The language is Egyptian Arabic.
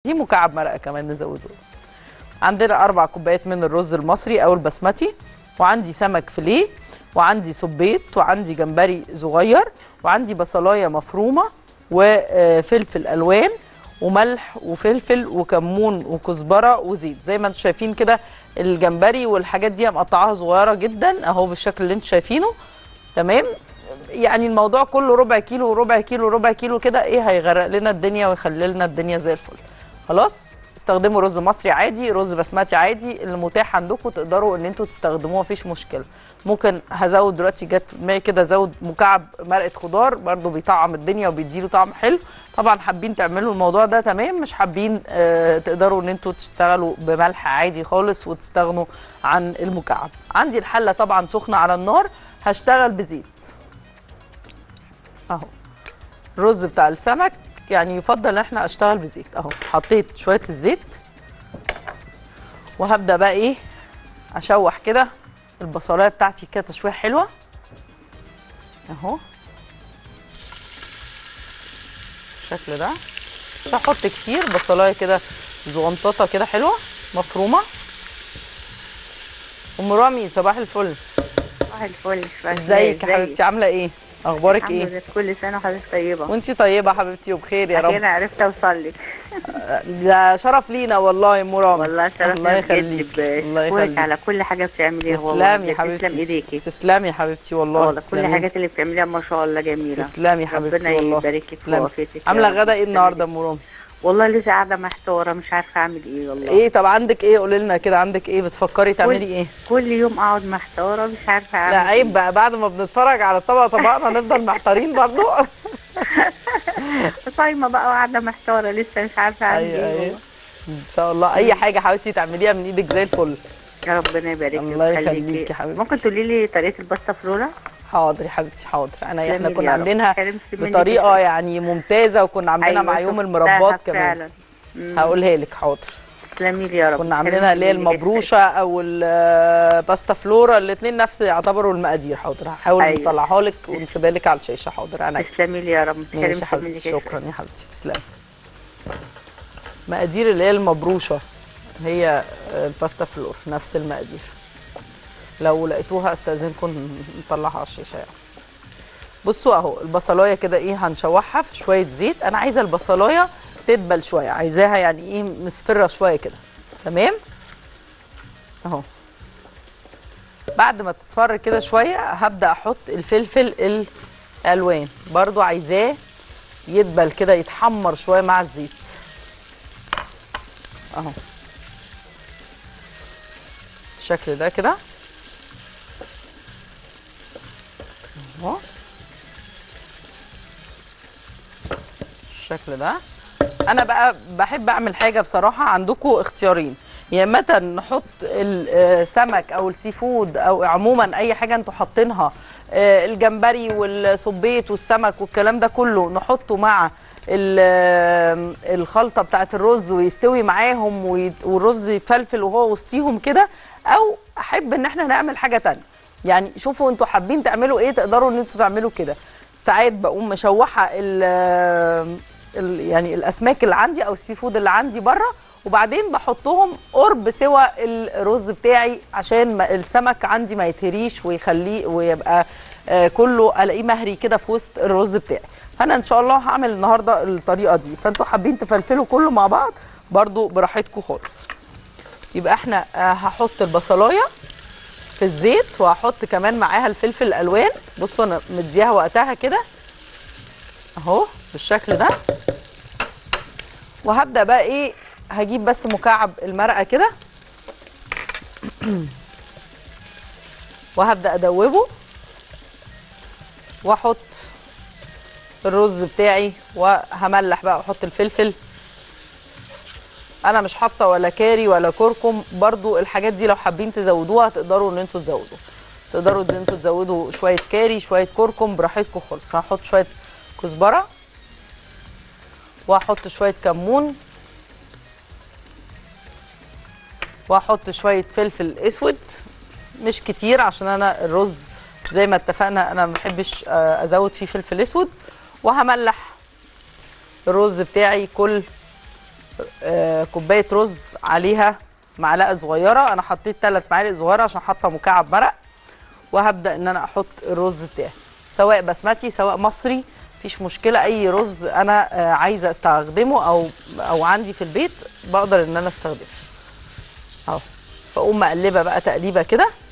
دي مكعب مرقه كمان نزوده عندنا اربع كوبايات من الرز المصري او البسمتي وعندي سمك فيليه وعندي سبيط وعندي جمبري صغير وعندي بصلايه مفرومه وفلفل الوان وملح وفلفل وكمون وكزبره وزيت زي ما انتم شايفين كده الجمبري والحاجات دي مقطعاها صغيره جدا اهو بالشكل اللي انتم شايفينه تمام يعني الموضوع كله ربع كيلو وربع كيلو وربع كيلو كده ايه هيغرق لنا الدنيا ويخلي لنا الدنيا زي الفل خلاص استخدموا رز مصري عادي رز بسمتي عادي اللي متاح عندكم تقدروا ان انتوا تستخدموه مفيش مشكله ممكن هزود دلوقتي جت في دماغي كده ازود مكعب مرقه خضار برده بيطعم الدنيا وبيديله طعم حلو طبعا حابين تعملوا الموضوع ده تمام مش حابين آه تقدروا ان انتوا تشتغلوا بملح عادي خالص وتستغنوا عن المكعب عندي الحله طبعا سخنه على النار هشتغل بزيت اهو الرز بتاع السمك يعني يفضل ان احنا اشتغل بزيت اهو حطيت شويه الزيت وهبدا بقى ايه اشوح كده البصلايه بتاعتي كده تشويح حلوه اهو بالشكل ده مش هحط كتير بصلايه كده زغنططه كده حلوه مفرومه ام رامي صباح الفل صباح الفل ازيك يا حبيبتي عامله ايه اخبارك الحمد ايه لله كل سنه وحضرتك طيبه وانتي طيبه حبيبتي وبخير يا رب اخيرا عرفت اوصل لك ده شرف لينا والله يا ام رامي والله شرف الله ليا يخليك بجد الله بشكرك يخليك على كل حاجه بتعمليها والله تسلمي يا بجد. حبيبتي تسلم ايديكي تسلمي يا حبيبتي والله والله كل تسلمي. الحاجات اللي بتعمليها ما شاء الله جميله تسلمي يا حبيبتي ربنا والله يبارك لك في تسلمي. وقفتك يا عامله رب. غدا ايه النهارده يا ام رامي والله لسه قاعده محتاره مش عارفه اعمل ايه والله ايه طب عندك ايه قولي لنا كده عندك ايه بتفكري تعملي ايه كل يوم اقعد محتاره مش عارفه اعمل لا عيب إيه. بقى بعد ما بنتفرج على طبق طبقنا نفضل محتارين برضو صايمه بقى وقاعده محتاره لسه مش عارفه اعمل ايوه ايه ايوه والله. ان شاء الله اي حاجه حاولتي تعمليها من ايدك زي الفل يا ربنا يبارك لك الله ويخليكي. يخليكي يا حبيبتي. ممكن تقولي لي طريقه الباستا فلورا حاضر يا حبيبتي حاضر انا احنا تسلمي كنا يا رب. عاملينها حرمت منك بطريقه كتير. يعني ممتازه وكنا عاملينها مع أيوة، يوم شفتها المربات كمان فعلا مم. هقولها لك حاضر تسلمي لي يا رب كنا عاملينها اللي هي حرمت منك المبروشه او الباستا فلورا الاثنين نفس يعتبروا المقادير حاضر هحاول أيوة. نطلعها لك ونسيبها لك على الشاشه حاضر انا تسلمي لي يا رب ماشي يا حرمت حبيبتي منك شكرا يا حبيبتي تسلمي مقادير اللي هي المبروشه هي الباستا فلور نفس المقادير لو لقيتوها استاذنكم نطلعها على الشاشه يعني. بصوا اهو البصلايه كده ايه هنشوحها في شويه زيت انا عايزه البصلايه تدبل شويه عايزاها يعني ايه مصفره شويه كده تمام اهو بعد ما تصفر كده شويه هبدا احط الفلفل الالوان برضو عايزاه يدبل كده يتحمر شويه مع الزيت اهو الشكل ده كده اهو الشكل ده انا بقى بحب اعمل حاجه بصراحه عندكم اختيارين يا اما نحط السمك او السي فود او عموما اي حاجه انتوا حاطينها آه، الجمبري والصبيط والسمك والكلام ده كله نحطه مع ال- الخلطه بتاعه الرز ويستوي معاهم ويت- والرز يتفلفل وهو وسطيهم كده او احب ان احنا نعمل حاجه تانية يعني شوفوا انتوا حابين تعملوا ايه تقدروا ان انتوا تعملوا كده ساعات بقوم مشوحه ال ال- يعني الاسماك اللي عندي او السي فود اللي عندي بره وبعدين بحطهم قرب سوى الرز بتاعي عشان ما السمك عندي ما يتهريش ويخليه ويبقى آه، كله الاقيه مهري كده في وسط الرز بتاعي فانا ان شاء الله هعمل النهارده الطريقه دي فانتوا حابين تفلفلوا كله مع بعض برضو براحتكم خالص يبقى احنا آه، هحط البصلايه في الزيت وهحط كمان معاها الفلفل الالوان بصوا انا مديها وقتها كده اهو بالشكل ده وهبدا بقى ايه هجيب بس مكعب المرقه كده وهبدا ادوبه واحط الرز بتاعي وهملح بقى واحط الفلفل انا مش حاطه ولا كاري ولا كركم برضو الحاجات دي لو حابين تزودوها تقدروا ان انتوا تزودوا تقدروا ان انتوا تزودوا شويه كاري شويه كركم براحتكم خالص هحط شويه كزبره وهحط شويه كمون وهحط شويه فلفل اسود مش كتير عشان انا الرز زي ما اتفقنا انا ما بحبش آه، ازود فيه فلفل اسود وهملح الرز بتاعي كل آه، كوبايه رز عليها معلقه صغيره انا حطيت ثلاث معالق صغيره عشان حاطه مكعب مرق وهبدا ان انا احط الرز بتاعي سواء بسمتي سواء مصري مفيش مشكله اي رز انا آه، عايزه استخدمه او او عندي في البيت بقدر ان انا استخدمه اهو بقوم مقلبه بقى تقليبه كده